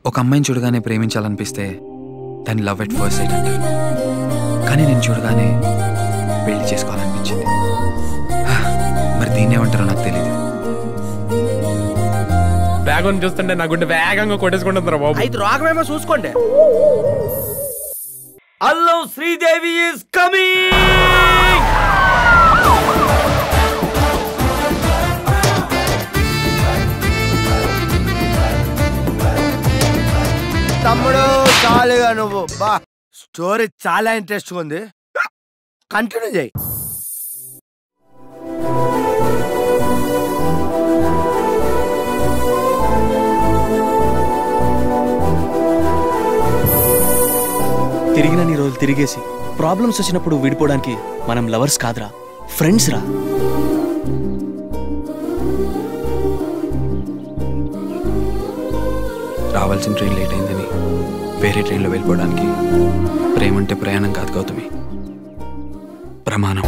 ఒక అమ్మాయిని చూడగానే ప్రేమించాలనిపిస్తే దాన్ని లవ్ ఎట్ ఫస్ట్ సైట్ అంటారు కానీ నేను చూడగానే పెళ్లి చేసుకోవాలనిపించింది హా, మరి దీన్ని ఏమంటారో నాకు తెలియదు బ్యాగ్ అని చూస్తుంటే నా గుండె వేగంగా కొట్టేసుకుంటుందిరా బాబు అయితే రోగమేమో చూసుకోండి అల్లం శ్రీదేవి ఇస్ కమింగ్ తమ్ముడు చాలుగా నువ్వు బా స్టోరీ చాలా ఇంట్రెస్ట్ ఉంది కంటిన్యూ చేయి తిరిగినన్ని రోజులు తిరిగేసి ప్రాబ్లమ్స్ వచ్చినప్పుడు విడిపోవడానికి మనం లవర్స్ కాదురా ఫ్రెండ్స్ రా రావాల్సిన ట్రైన్ లేట్ అయిందని వేరే ట్రైన్లో వెళ్ళిపోవడానికి ప్రేమ అంటే ప్రయాణం కాదు గౌతమి ప్రమాణం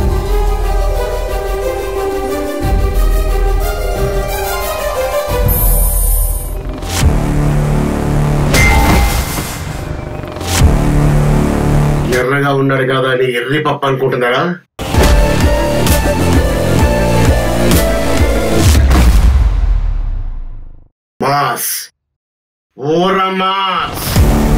ఎర్రగా ఉన్నాడు కదా అని ఎర్రి పప్పు అనుకుంటున్నాడా మాస్ ఓర మాస్